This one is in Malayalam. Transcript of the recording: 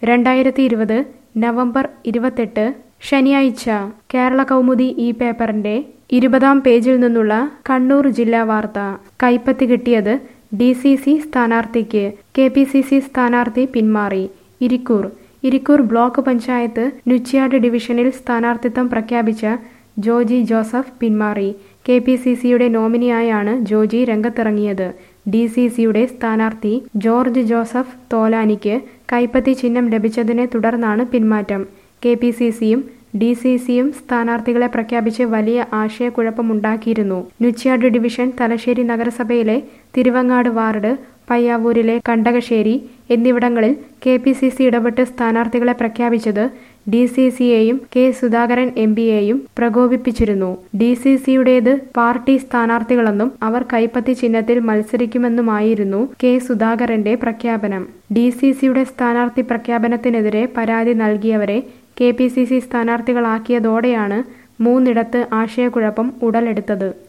രണ്ടായിരത്തി ഇരുപത് നവംബർ ഇരുപത്തെട്ട് ശനിയാഴ്ച കേരള കൗമുദി ഈ പേപ്പറിന്റെ ഇരുപതാം പേജിൽ നിന്നുള്ള കണ്ണൂർ ജില്ലാ വാർത്ത കൈപ്പത്തി കിട്ടിയത് ഡി സി സി സ്ഥാനാർത്ഥിക്ക് കെ പി സി സി സ്ഥാനാർത്ഥി പിന്മാറി ഇരിക്കൂർ ഇരിക്കൂർ ബ്ലോക്ക് പഞ്ചായത്ത് നുച്ചിയാട് ഡിവിഷനിൽ സ്ഥാനാർത്ഥിത്വം പ്രഖ്യാപിച്ച ജോജി ജോസഫ് പിന്മാറി കെ പി സി സിയുടെ നോമിനിയായാണ് ജോജി രംഗത്തിറങ്ങിയത് ഡി സി സിയുടെ സ്ഥാനാർത്ഥി ജോർജ് ജോസഫ് തോലാനിക്ക് കൈപ്പത്തി ചിഹ്നം ലഭിച്ചതിനെ തുടർന്നാണ് പിന്മാറ്റം കെ പി സി സിയും ഡി സി സിയും സ്ഥാനാർത്ഥികളെ പ്രഖ്യാപിച്ച് വലിയ ആശയക്കുഴപ്പമുണ്ടാക്കിയിരുന്നു നുച്ചിയാട് ഡിവിഷൻ തലശ്ശേരി നഗരസഭയിലെ തിരുവങ്ങാട് വാർഡ് പയ്യാവൂരിലെ കണ്ടകശ്ശേരി എന്നിവിടങ്ങളിൽ കെ പി സി സി ഇടപെട്ട് സ്ഥാനാർത്ഥികളെ പ്രഖ്യാപിച്ചത് ഡി സി സിയെയും കെ സുധാകരൻ എം പിയെയും പ്രകോപിപ്പിച്ചിരുന്നു ഡി സി സിയുടേത് പാർട്ടി സ്ഥാനാർത്ഥികളെന്നും അവർ കൈപ്പത്തി ചിഹ്നത്തിൽ മത്സരിക്കുമെന്നുമായിരുന്നു കെ സുധാകരന്റെ പ്രഖ്യാപനം ഡി സി സിയുടെ സ്ഥാനാർത്ഥി പ്രഖ്യാപനത്തിനെതിരെ പരാതി നൽകിയവരെ കെ പി സി സി സ്ഥാനാർത്ഥികളാക്കിയതോടെയാണ് മൂന്നിടത്ത് ആശയക്കുഴപ്പം ഉടലെടുത്തത്